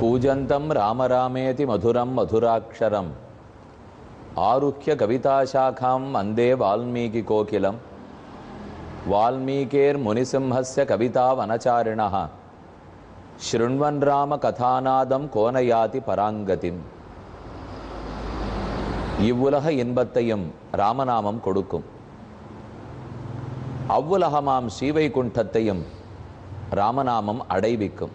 कूजन्तं राम रामेति मधुरं मधुराक्षरम् आरुह्य कविताशाखां वन्दे वाल्मीकिकोकिलं वाल्मीकेर्मुनिसिंहस्य कवितावनचारिणः शृण्वन् रामकथानादं கோனயாதி பராங்கதிம் இவ்வுலக இன்பத்தையும் ராமநாமம் கொடுக்கும் அவ்வுலகமாம் ஸ்ரீவைகுண்டத்தையும் ராமநாமம் அடைவிக்கும்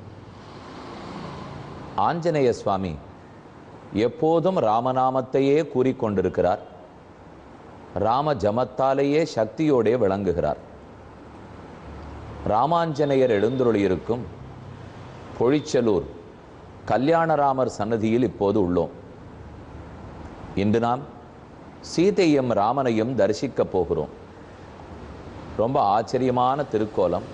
ஆஞ்சநேய சுவாமி எப்போதும் ராமநாமத்தையே கூறிக்கொண்டிருக்கிறார் ராம ஜமத்தாலேயே சக்தியோடே விளங்குகிறார் ராமாஞ்சநேயர் எழுந்துருளியிருக்கும் பொழிச்சலூர் கல்யாணராமர் சன்னதியில் இப்போது உள்ளோம் இன்று நாம் சீதையும் ராமனையும் தரிசிக்கப் போகிறோம் ரொம்ப ஆச்சரியமான திருக்கோலம்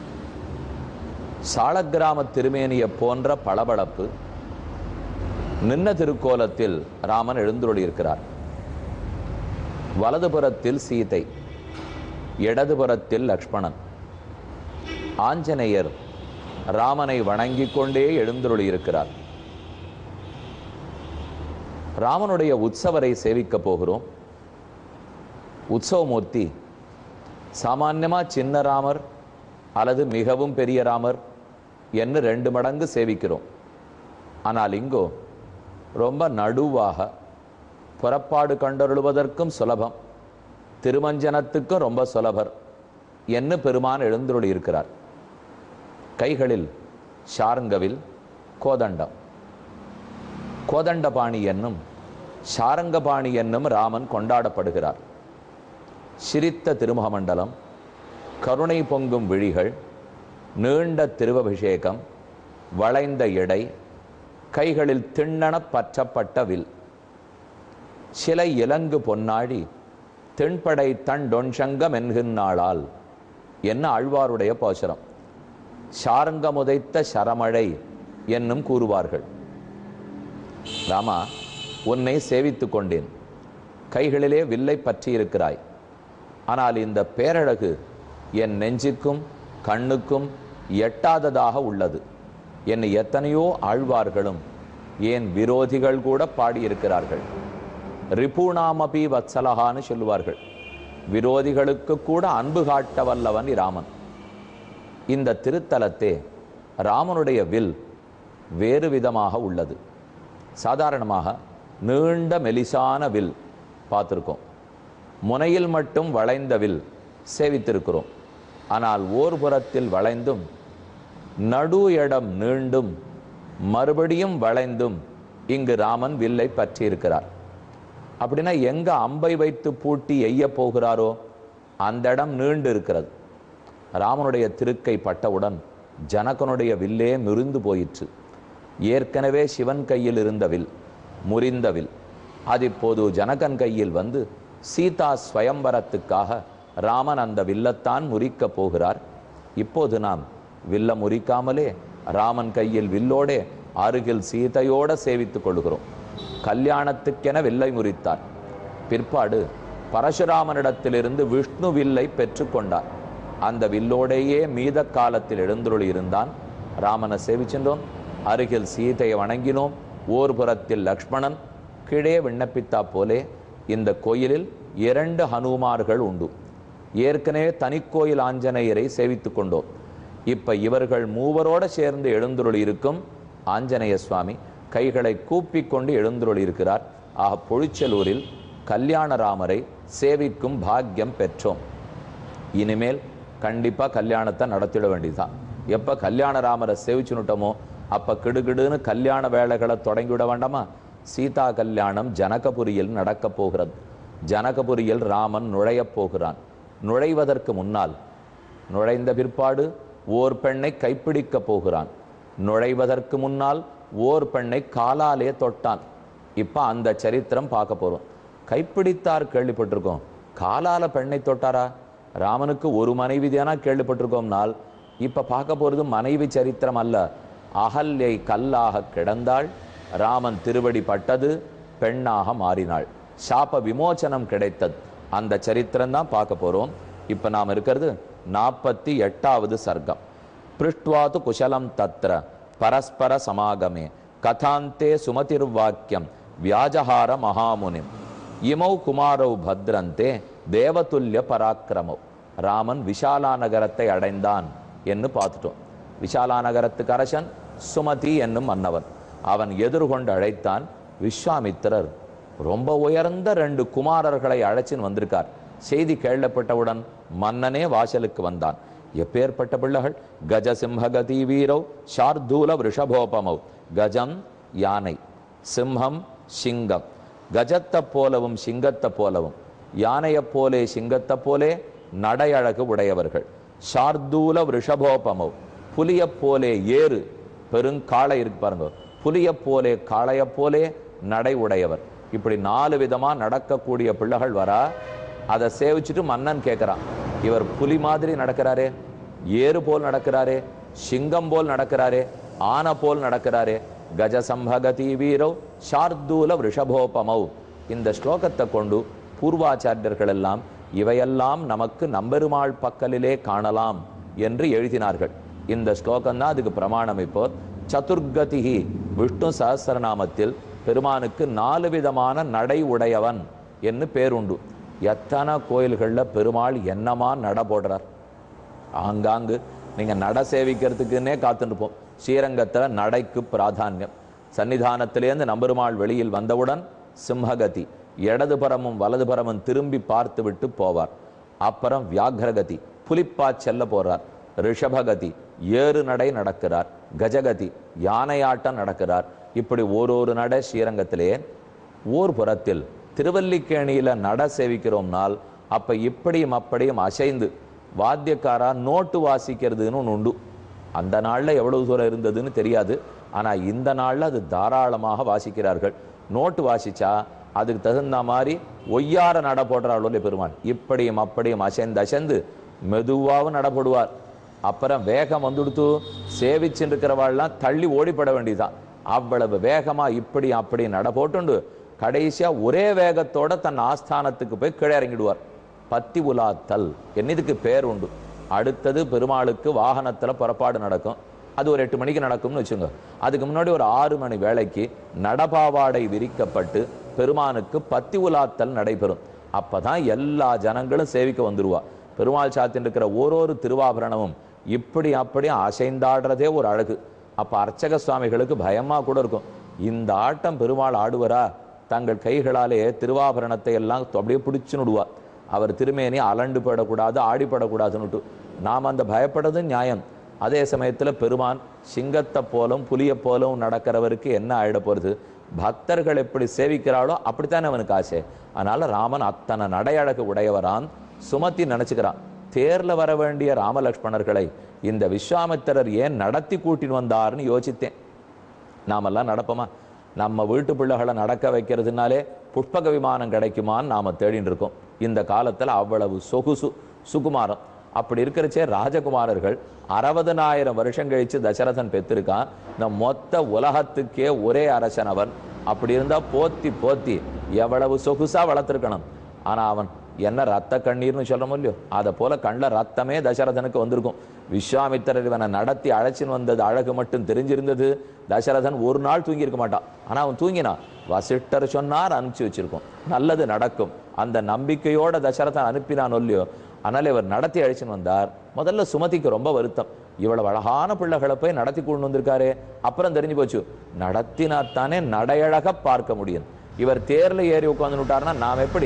சாலக்கிராம திருமேனியை போன்ற பளபளப்பு நின்ன திருக்கோலத்தில் ராமன் எழுந்துள்ளிருக்கிறார் வலதுபுறத்தில் சீதை இடதுபுறத்தில் லக்ஷ்மணன் ஆஞ்சநேயர் ராமனை வணங்கிக் கொண்டே எழுந்துள்ளிருக்கிறார் ராமனுடைய உற்சவரை சேவிக்க போகிறோம் உற்சவமூர்த்தி சாமான்யமா சின்ன ராமர் அல்லது மிகவும் பெரிய ராமர் என்று ரெண்டு மடங்கு சேவிக்கிறோம் ஆனால் இங்கோ ரொம்ப நடுவாக புறப்பாடு கண்டருளுவதற்கும் சுலபம் திருமஞ்சனத்துக்கும் ரொம்ப சுலபர் என்று பெருமான் எழுந்துருளி இருக்கிறார் கைகளில் ஷாரங்கவில் கோதண்டம் கோதண்டபாணி என்னும் ஷாரங்கபாணி என்னும் ராமன் கொண்டாடப்படுகிறார் சிரித்த திருமுகமண்டலம் கருணை பொங்கும் விழிகள் நீண்ட திருவபிஷேகம் வளைந்த எடை கைகளில் திண்ணன பற்றப்பட்ட வில் சிலை இலங்கு பொன்னாழி தென்படை தன் டொன்சங்கம் என்கின்றாளால் என்ன ஆழ்வாருடைய போசரம் சாரங்கமுதைத்த சரமழை என்னும் கூறுவார்கள் ராமா உன்னை சேவித்துக் கொண்டேன் கைகளிலே வில்லை பற்றி இருக்கிறாய் ஆனால் இந்த பேரழகு என் நெஞ்சுக்கும் கண்ணுக்கும் எட்டாததாக உள்ளது என்னை எத்தனையோ ஆழ்வார்களும் ஏன் விரோதிகள் கூட பாடியிருக்கிறார்கள் ரிபுணாமபி வத்சலகான்னு சொல்லுவார்கள் விரோதிகளுக்கு கூட அன்பு காட்ட வல்லவன் ராமன் இந்த திருத்தலத்தே ராமனுடைய வில் வேறு விதமாக உள்ளது சாதாரணமாக நீண்ட மெலிசான வில் பார்த்துருக்கோம் முனையில் மட்டும் வளைந்த வில் சேவித்திருக்கிறோம் ஆனால் ஓர் புறத்தில் வளைந்தும் நடு இடம் நீண்டும் மறுபடியும் வளைந்தும் இங்கு ராமன் வில்லை பற்றியிருக்கிறார் அப்படின்னா எங்க அம்பை வைத்து பூட்டி எய்ய போகிறாரோ அந்த இடம் நீண்டு இருக்கிறது ராமனுடைய திருக்கை பட்டவுடன் ஜனகனுடைய வில்லே முறிந்து போயிற்று ஏற்கனவே சிவன் கையில் இருந்த வில் முறிந்த வில் அது இப்போது ஜனகன் கையில் வந்து சீதா ஸ்வயம்பரத்துக்காக ராமன் அந்த வில்லத்தான் முறிக்கப் போகிறார் இப்போது நாம் வில்ல முறிக்காமலே ராமன் கையில் வில்லோடே அருகில் சீதையோட சேவித்துக் கொள்கிறோம் கல்யாணத்துக்கென வில்லை முறித்தார் பிற்பாடு பரசுராமனிடத்திலிருந்து விஷ்ணு வில்லை பெற்றுக்கொண்டார் அந்த வில்லோடையே மீத காலத்தில் எழுந்துருளி இருந்தான் ராமனை சேவிச்சென்றோம் அருகில் சீதையை வணங்கினோம் ஓர் புறத்தில் லக்ஷ்மணன் கீழே விண்ணப்பித்தா போலே இந்த கோயிலில் இரண்டு ஹனுமார்கள் உண்டு ஏற்கனவே தனிக்கோயில் ஆஞ்சநேயரை சேவித்துக் கொண்டோம் இப்ப இவர்கள் மூவரோட சேர்ந்து எழுந்துருளி இருக்கும் ஆஞ்சநேய சுவாமி கைகளை கூப்பிக் கொண்டு எழுந்துருளி இருக்கிறார் ஆக பொழிச்சலூரில் கல்யாணராமரை சேவிக்கும் பாக்கியம் பெற்றோம் இனிமேல் கண்டிப்பா கல்யாணத்தை நடத்திட வேண்டியதுதான் எப்ப கல்யாணராமரை சேவிச்சுனுட்டோமோ அப்ப கிடுகிடுன்னு கல்யாண வேலைகளை தொடங்கிவிட வேண்டாமா சீதா கல்யாணம் ஜனகபுரியில் நடக்கப் போகிறது ஜனகபுரியில் ராமன் நுழையப் போகிறான் நுழைவதற்கு முன்னால் நுழைந்த பிற்பாடு ஓர் பெண்ணை கைப்பிடிக்கப் போகிறான் நுழைவதற்கு முன்னால் ஓர் பெண்ணை காலாலே தொட்டான் இப்ப அந்த சரித்திரம் பார்க்க போறோம் கைப்பிடித்தார் கேள்விப்பட்டிருக்கோம் காலால பெண்ணை தொட்டாரா ராமனுக்கு ஒரு மனைவி தானா கேள்விப்பட்டிருக்கோம்னால் இப்ப பார்க்க போறது மனைவி சரித்திரம் அல்ல அகல்யை கல்லாக கிடந்தாள் ராமன் திருவடி பட்டது பெண்ணாக மாறினாள் சாப விமோச்சனம் கிடைத்தது அந்த சரித்திரம் தான் பார்க்க போறோம் இப்ப நாம் இருக்கிறது நாற்பத்தி எட்டாவது சர்க்கம் பிருஷ்டுவாது குஷலம் தத்ர பரஸ்பர சமாகமே கதாந்தே சுமதிர்வாக்கியம் வியாஜஹார மகாமுனிம் இமௌ குமாரௌ பத்ரந்தே தேவதுல்ய பராக்கிரமௌ ராமன் விஷாலா நகரத்தை அடைந்தான் என்று பார்த்துட்டோம் விஷாலா நகரத்துக்கு அரசன் சுமதி என்னும் மன்னவன் அவன் எதிர்கொண்டு அழைத்தான் விஸ்வாமித்திரர் ரொம்ப உயர்ந்த ரெண்டு குமாரர்களை அழைச்சின்னு வந்திருக்கார் செய்தி கேள்விப்பட்டவுடன் மன்னனே வாசலுக்கு வந்தான் எப்பேற்பட்ட பிள்ளைகள் கஜ சிம்ஹகதி வீரௌ ஷார்தூல ரிஷபோபமௌ கஜம் யானை சிம்ஹம் சிங்கம் கஜத்தை போலவும் சிங்கத்தை போலவும் யானையைப் போலே சிங்கத்தைப் போலே நடையழகு உடையவர்கள் ஷார்தூல ரிஷபோபமௌ புலியைப் போலே ஏறு பெருங்காளை இருக்கு பாருங்க புலியைப் போலே காளையைப் போலே நடை உடையவர் இப்படி நாலு விதமா நடக்கக்கூடிய பிள்ளைகள் வரா அதை சேவிச்சுட்டு மன்னன் கேட்கிறான் இவர் புலி மாதிரி நடக்கிறாரே ஏறு போல் நடக்கிறாரே சிங்கம் போல் நடக்கிறாரே ஆன போல் நடக்கிறாரே கஜசம்பகதி வீரோ ஷார்தூல ரிஷபோபமௌ இந்த ஸ்லோகத்தை கொண்டு பூர்வாச்சாரியர்கள் எல்லாம் இவையெல்லாம் நமக்கு நம்பெருமாள் பக்கலிலே காணலாம் என்று எழுதினார்கள் இந்த ஸ்லோகம் தான் அதுக்கு பிரமாணம் இப்போ சதுர்கதிகி விஷ்ணு சஹஸ்ரநாமத்தில் பெருமானுக்கு நாலு விதமான நடை உடையவன் என்று பேருண்டு எத்தனை கோயில்களில் பெருமாள் என்னமா நட போடுறார் ஆங்காங்கு நீங்க நட சேவிக்கிறதுக்குன்னே காத்துருப்போம் ஸ்ரீரங்கத்துல நடைக்கு பிராதானியம் சன்னிதானத்திலேருந்து நம்பெருமாள் வெளியில் வந்தவுடன் சிம்ஹகதி இடதுபுறமும் வலதுபுறமும் திரும்பி பார்த்து விட்டு போவார் அப்புறம் வியாகரகதி புலிப்பா செல்ல போறார் ரிஷபகதி ஏறு நடை நடக்கிறார் கஜகதி யானையாட்டம் நடக்கிறார் இப்படி ஓரொரு நடை ஸ்ரீரங்கத்திலே ஊர் புறத்தில் திருவல்லிக்கேணியில நட சேவிக்கிறோம்னால் அப்ப இப்படியும் அப்படியும் அசைந்து வாத்தியக்காரா நோட்டு வாசிக்கிறதுன்னு ஒன்று உண்டு அந்த நாள்ல எவ்வளவு தூரம் இருந்ததுன்னு தெரியாது ஆனா இந்த நாள்ல அது தாராளமாக வாசிக்கிறார்கள் நோட்டு வாசிச்சா அதுக்கு தகுந்த மாதிரி ஒய்யார நட போடுறாள் பெருமாள் இப்படியும் அப்படியும் அசைந்து அசைந்து மெதுவாகவும் நடப்படுவார் அப்புறம் வேகம் வந்துடுத்து சேவிச்சுட்டு இருக்கிறவாள்லாம் தள்ளி ஓடிப்பட வேண்டியதுதான் அவ்வளவு வேகமா இப்படி அப்படி நட போட்டுண்டு கடைசியா ஒரே வேகத்தோட தன் ஆஸ்தானத்துக்கு போய் கீழே இறங்கிடுவார் பத்தி உலாத்தல் என்னதுக்கு பேர் உண்டு அடுத்தது பெருமாளுக்கு வாகனத்துல புறப்பாடு நடக்கும் அது ஒரு எட்டு மணிக்கு நடக்கும்னு வச்சுங்க அதுக்கு முன்னாடி ஒரு ஆறு மணி வேளைக்கு நடபாவாடை விரிக்கப்பட்டு பெருமானுக்கு பத்தி உலாத்தல் நடைபெறும் அப்பதான் எல்லா ஜனங்களும் சேவிக்க வந்துருவா பெருமாள் சாத்தின் இருக்கிற ஓரொரு திருவாபரணமும் இப்படி அப்படி அசைந்தாடுறதே ஒரு அழகு அப்ப அர்ச்சக சுவாமிகளுக்கு பயமா கூட இருக்கும் இந்த ஆட்டம் பெருமாள் ஆடுவரா தங்கள் கைகளாலே திருவாபரணத்தை எல்லாம் அப்படியே பிடிச்சு நடுவா அவர் திருமேனி அலண்டு படக்கூடாது ஆடிப்படக்கூடாதுன்னுட்டு நாம் அந்த பயப்படுறது நியாயம் அதே சமயத்துல பெருமான் சிங்கத்தை போலும் புலியை போலும் நடக்கிறவருக்கு என்ன ஆயிட போறது பக்தர்கள் எப்படி சேவிக்கிறாளோ அப்படித்தானே அவனுக்கு ஆசை அதனால ராமன் அத்தனை நடையழகு உடையவரான் சுமத்தி நினைச்சுக்கிறான் தேர்ல வர வேண்டிய ராமலக்ஷ்மணர்களை இந்த விஸ்வாமித்திரர் ஏன் நடத்தி கூட்டின்னு வந்தார்னு யோசித்தேன் நாமெல்லாம் நடப்போமா நம்ம வீட்டு பிள்ளைகளை நடக்க வைக்கிறதுனாலே புஷ்பக விமானம் கிடைக்குமான்னு நாம தேடின்னு இருக்கோம் இந்த காலத்துல அவ்வளவு சொகுசு சுகுமாரம் அப்படி இருக்கிறச்சே ராஜகுமாரர்கள் அறுபதனாயிரம் வருஷம் கழிச்சு தசரதன் பெற்றிருக்கான் இந்த மொத்த உலகத்துக்கே ஒரே அரசன் அவன் அப்படி இருந்தா போத்தி போத்தி எவ்வளவு சொகுசா வளர்த்திருக்கணும் ஆனா அவன் என்ன ரத்த கண்ணீர்னு சொல்றோமோ இல்லையோ அதை போல கண்ணில் ரத்தமே தசரதனுக்கு வந்திருக்கும் விஸ்வாமித்திரர் இவனை நடத்தி அழைச்சின்னு வந்தது அழகு மட்டும் தெரிஞ்சிருந்தது தசரதன் ஒரு நாள் தூங்கி இருக்க மாட்டான் ஆனா அவன் தூங்கினான் வசிட்டர் சொன்னார் அனுப்பிச்சு வச்சிருக்கோம் நல்லது நடக்கும் அந்த நம்பிக்கையோட தசரதன் அனுப்பினான் இல்லையோ அதனால இவர் நடத்தி அழைச்சின்னு வந்தார் முதல்ல சுமதிக்கு ரொம்ப வருத்தம் இவ்வளவு அழகான பிள்ளைகளை போய் நடத்தி கொண்டு வந்திருக்காரே அப்புறம் தெரிஞ்சு போச்சு நடத்தினாத்தானே நடையழக பார்க்க முடியும் இவர் தேர்ல ஏறி உட்கார்ந்து விட்டாருன்னா நாம் எப்படி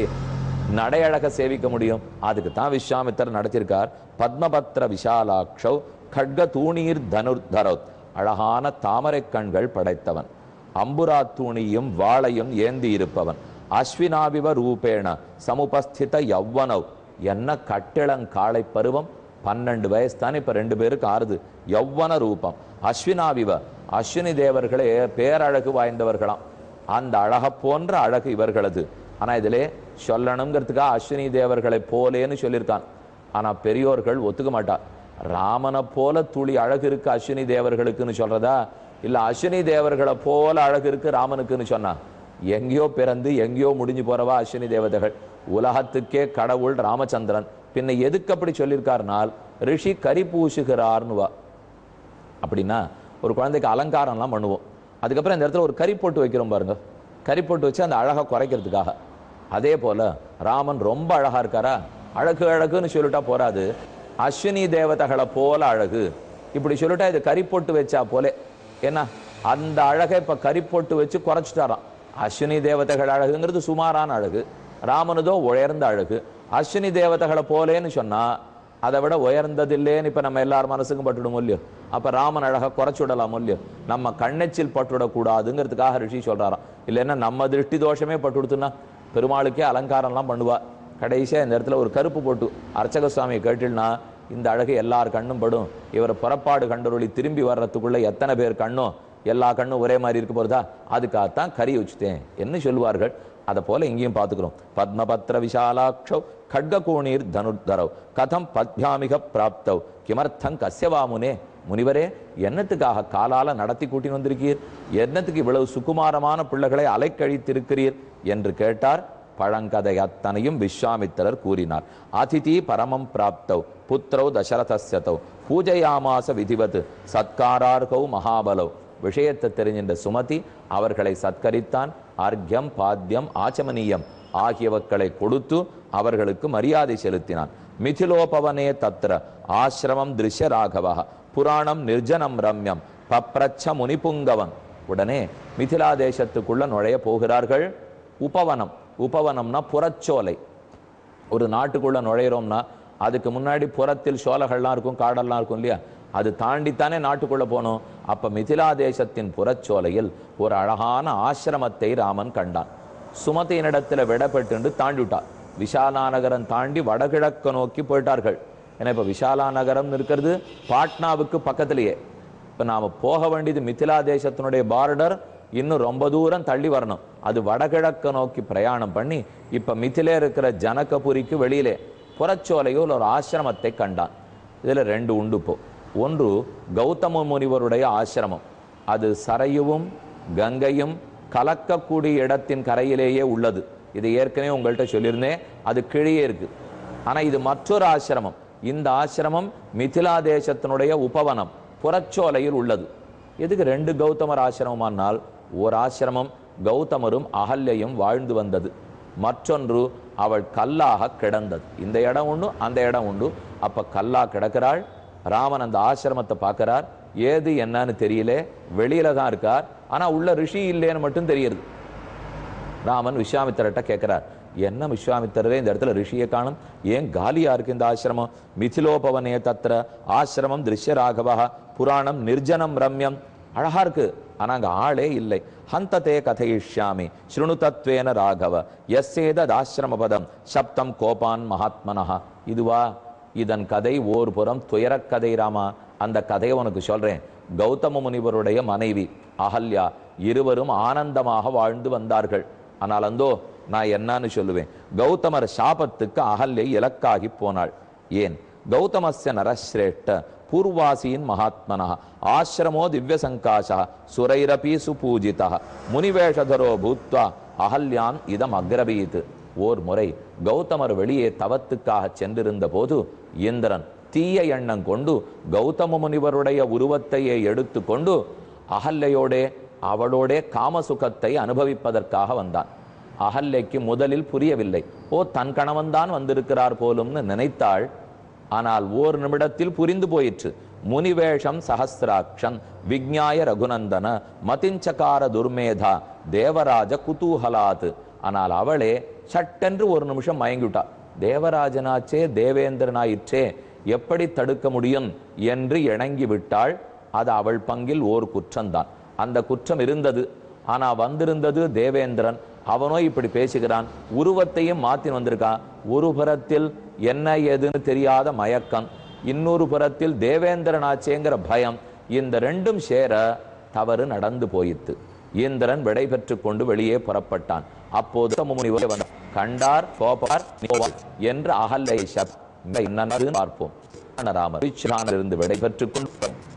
நடையழக சேவிக்க முடியும் அதுக்கு தான் விஸ்வாமித்தர் நடத்தியிருக்கார் பத்மபத்ர விஷாலாக்ஷவ் கட்க தூணீர் தனுர்தரத் அழகான தாமரை கண்கள் படைத்தவன் அம்புரா தூணியும் வாளையும் ஏந்தி இருப்பவன் அஸ்வினாபிவ ரூபேண சமுபஸ்தித யவ்வனவ் என்ன கட்டிளங்காளை பருவம் பன்னெண்டு வயசு தானே இப்ப ரெண்டு பேருக்கு ஆறுது யவ்வன ரூபம் அஸ்வினாவிவ அஸ்வினி தேவர்களே பேரழகு வாய்ந்தவர்களாம் அந்த அழக போன்ற அழகு இவர்களது ஆனா இதிலே சொல்லணுங்கிறதுக்காக அஸ்வினி தேவர்களை போலேன்னு சொல்லியிருக்கான் ஆனா பெரியோர்கள் ஒத்துக்க மாட்டா ராமனை போல துளி அழகு இருக்கு அஸ்வினி தேவர்களுக்குன்னு சொல்றதா இல்ல அஸ்வினி தேவர்களை போல அழகு இருக்கு ராமனுக்குன்னு சொன்னா எங்கேயோ பிறந்து எங்கேயோ முடிஞ்சு போறவா அஸ்வினி தேவதைகள் உலகத்துக்கே கடவுள் ராமச்சந்திரன் பின்ன எதுக்கு அப்படி சொல்லியிருக்காருனால் ரிஷி கரி பூசுகிறார்னு வா அப்படின்னா ஒரு குழந்தைக்கு அலங்காரம்லாம் பண்ணுவோம் அதுக்கப்புறம் இந்த இடத்துல ஒரு கறி போட்டு வைக்கிறோம் பாருங்க கறி போட்டு வச்சு அந்த அழகை குறைக்கிறதுக்காக அதே போல ராமன் ரொம்ப அழகா இருக்காரா அழகு அழகுன்னு சொல்லிட்டா போறாது அஸ்வினி தேவதைகளை போல அழகு இப்படி சொல்லிட்டா இது கறி போட்டு வச்சா போலே என்ன அந்த அழகை இப்ப கறி போட்டு வச்சு குறைச்சிட்டாராம் அஸ்வினி தேவதைகள் அழகுங்கிறது சுமாரான அழகு ராமனுதோ உயர்ந்த அழகு அஸ்வினி தேவதைகளை போலேன்னு சொன்னா அதை விட உயர்ந்ததில்லேன்னு இப்ப நம்ம எல்லார் மனசுக்கும் பட்டுடும் இல்லையோ அப்ப ராமன் அழகா குறைச்சு விடலாம் இல்லையோ நம்ம கண்ணெச்சில் பட்டுவிடக் கூடாதுங்கிறதுக்காக ரிஷி சொல்றாராம் இல்லைன்னா நம்ம திருஷ்டி தோஷமே பட்டுடுத்துன்னா பெருமாளுக்கே அலங்காரம்லாம் பண்ணுவா கடைசியா இந்த இடத்துல ஒரு கருப்பு போட்டு அர்ச்சக சுவாமியை கேட்டுனா இந்த அழகு எல்லார் கண்ணும் படும் இவர் புறப்பாடு கண்டொருளி திரும்பி வர்றதுக்குள்ள எத்தனை பேர் கண்ணும் எல்லா கண்ணும் ஒரே மாதிரி இருக்க போறதா அதுக்காகத்தான் கறி வச்சுட்டேன் என்ன சொல்லுவார்கள் அதை போல இங்கேயும் பார்த்துக்கிறோம் பத்மபத்ர விஷாலாட்சௌ கட்ககோணீர் தனுர்தரவ் கதம் பத்யாமிக பிராப்தவ் கிமர்த்தங் கஸ்யவாமுனே முனிவரே என்னத்துக்காக காலால நடத்தி கூட்டின்னு வந்திருக்கீர் என்னத்துக்கு இவ்வளவு சுகுமாரமான பிள்ளைகளை அலைக்கழித்திருக்கிறீர் என்று கேட்டார் பழங்கதை அத்தனையும் விஸ்வாமித்திரர் கூறினார் அதிதி பரமம் பிராப்தவ் புத்திரௌ தசரதஸ்யதௌ பூஜையாமாச விதிவத் சத்காரார்கௌ மகாபலவ் விஷயத்தை தெரிஞ்சின்ற சுமதி அவர்களை சத்கரித்தான் அர்க்யம் பாத்தியம் ஆச்சமனீயம் ஆகியவற்றை கொடுத்து அவர்களுக்கு மரியாதை செலுத்தினான் மிதிலோபவனே தத்ர ஆசிரமம் திருஷ்ய ராகவா புராணம் நிர்ஜனம் ரம்யம் பப்ரச்ச முனிபுங்கவன் உடனே மிதிலா தேசத்துக்குள்ள நுழைய போகிறார்கள் உபவனம் உபவனம்னா புறச்சோலை ஒரு நாட்டுக்குள்ள நுழையிறோம்னா அதுக்கு முன்னாடி புறத்தில் சோலைகள்லாம் இருக்கும் காடெல்லாம் இருக்கும் இல்லையா அது தாண்டித்தானே நாட்டுக்குள்ள போனோம் அப்ப மிதிலா தேசத்தின் புறச்சோலையில் ஒரு அழகான ஆசிரமத்தை ராமன் கண்டான் சுமதியினிடத்துல விடப்பட்டு தாண்டிவிட்டார் விஷாலா நகரம் தாண்டி வடகிழக்க நோக்கி போயிட்டார்கள் ஏன்னா இப்ப விஷாலா நகரம் இருக்கிறது பாட்னாவுக்கு பக்கத்திலேயே இப்ப நாம போக வேண்டியது மிதிலா தேசத்தினுடைய பார்டர் இன்னும் ரொம்ப தூரம் தள்ளி வரணும் அது வடகிழக்க நோக்கி பிரயாணம் பண்ணி இப்ப மிதிலே இருக்கிற ஜனகபுரிக்கு வெளியிலே புறச்சோலையில் ஒரு ஆசிரமத்தை கண்டான் இதுல ரெண்டு உண்டு இப்போ ஒன்று கௌதம முனிவருடைய ஆசிரமம் அது சரையுவும் கங்கையும் கலக்கக்கூடிய இடத்தின் கரையிலேயே உள்ளது இது ஏற்கனவே உங்கள்கிட்ட சொல்லியிருந்தேன் அது கீழே இருக்கு ஆனா இது மற்றொரு ஆசிரமம் இந்த ஆசிரமம் மிதிலா தேசத்தினுடைய உபவனம் புறச்சோலையில் உள்ளது எதுக்கு ரெண்டு கௌதமர் ஆசிரமமானால் ஒரு ஆசிரமம் கௌதமரும் அகல்யையும் வாழ்ந்து வந்தது மற்றொன்று அவள் கல்லாக கிடந்தது இந்த இடம் உண்டு அந்த இடம் உண்டு அப்ப கல்லா கிடக்கிறாள் ராமன் அந்த ஆசிரமத்தை பார்க்கறார் ஏது என்னன்னு தெரியல வெளியில தான் இருக்கார் ஆனா உள்ள ரிஷி இல்லைன்னு மட்டும் தெரியுது ராமன் விஸ்வாமித்திரர்கிட்ட கேட்கிறார் என்ன விஸ்வாமித்திரரே இந்த இடத்துல ரிஷியை காணும் ஏன் காலியா இருக்கு இந்த ஆசிரமம் மிதிலோபவனே தத்திர ஆசிரமம் திருஷ்ய ராகவா புராணம் நிர்ஜனம் ரம்யம் அழகா இருக்கு ஆனா அங்க ஆளே இல்லை ஹந்ததே கதையிஷ்யாமி ஸ்ருணு தத்வேன ராகவ எஸ்ஸேதத் ஆசிரம பதம் சப்தம் கோபான் மகாத்மனஹா இதுவா இதன் கதை ஓர் புறம் துயரக் கதை ராமா அந்த கதையை உனக்கு சொல்றேன் கௌதம முனிவருடைய மனைவி அகல்யா இருவரும் ஆனந்தமாக வாழ்ந்து வந்தார்கள் ஆனால் அந்தோ நான் என்னன்னு சொல்லுவேன் கௌதமர் சாபத்துக்கு அகல்யை இலக்காகி போனாள் ஏன் கௌதமஸ்ய நரஸ்ரேஷ்ட பூர்வாசீன் மகாத்மனா ஆசிரமோ திவ்ய சங்காசா சுரைரபி சுபூஜிதா முனிவேஷதரோ பூத்வா அகல்யான் இதம் அக்ரபீத் ஓர் முறை கௌதமர் வெளியே தவத்துக்காக சென்றிருந்த போது இந்திரன் தீய எண்ணம் கொண்டு கௌதம முனிவருடைய உருவத்தையே எடுத்துக்கொண்டு அகல்லையோடே அவளோடே காமசுகத்தை அனுபவிப்பதற்காக வந்தான் அகல்லைக்கு முதலில் புரியவில்லை ஓ தன் கணவன்தான் வந்திருக்கிறார் போலும்னு நினைத்தாள் ஆனால் ஓர் நிமிடத்தில் புரிந்து போயிற்று முனிவேஷம் சஹசிராட்சன் விக்ஞாய ரகுநந்தன மதிஞ்சகார துர்மேதா தேவராஜ குதூகலாத் ஆனால் அவளே சட்டென்று ஒரு நிமிஷம் மயங்கிவிட்டா தேவராஜனாச்சே தேவேந்திரனாயிற்றே எப்படி தடுக்க முடியும் என்று இணங்கி விட்டாள் அது அவள் பங்கில் ஓர் குற்றம்தான் அந்த குற்றம் இருந்தது ஆனா வந்திருந்தது தேவேந்திரன் அவனோ இப்படி பேசுகிறான் உருவத்தையும் மாத்தி வந்திருக்கான் ஒரு புறத்தில் என்ன ஏதுன்னு தெரியாத மயக்கம் இன்னொரு புறத்தில் தேவேந்திரனாச்சேங்கிற பயம் இந்த ரெண்டும் சேர தவறு நடந்து போயிற்று இந்திரன் விடை பெற்றுக் கொண்டு வெளியே புறப்பட்டான் அப்போது முனிவர் வந்தார். கண்டார் கோபார் போவார் என்று அகல்லை சப் பார்ப்போம் ராமர் இருந்து விடை பெற்றுக் கொண்டு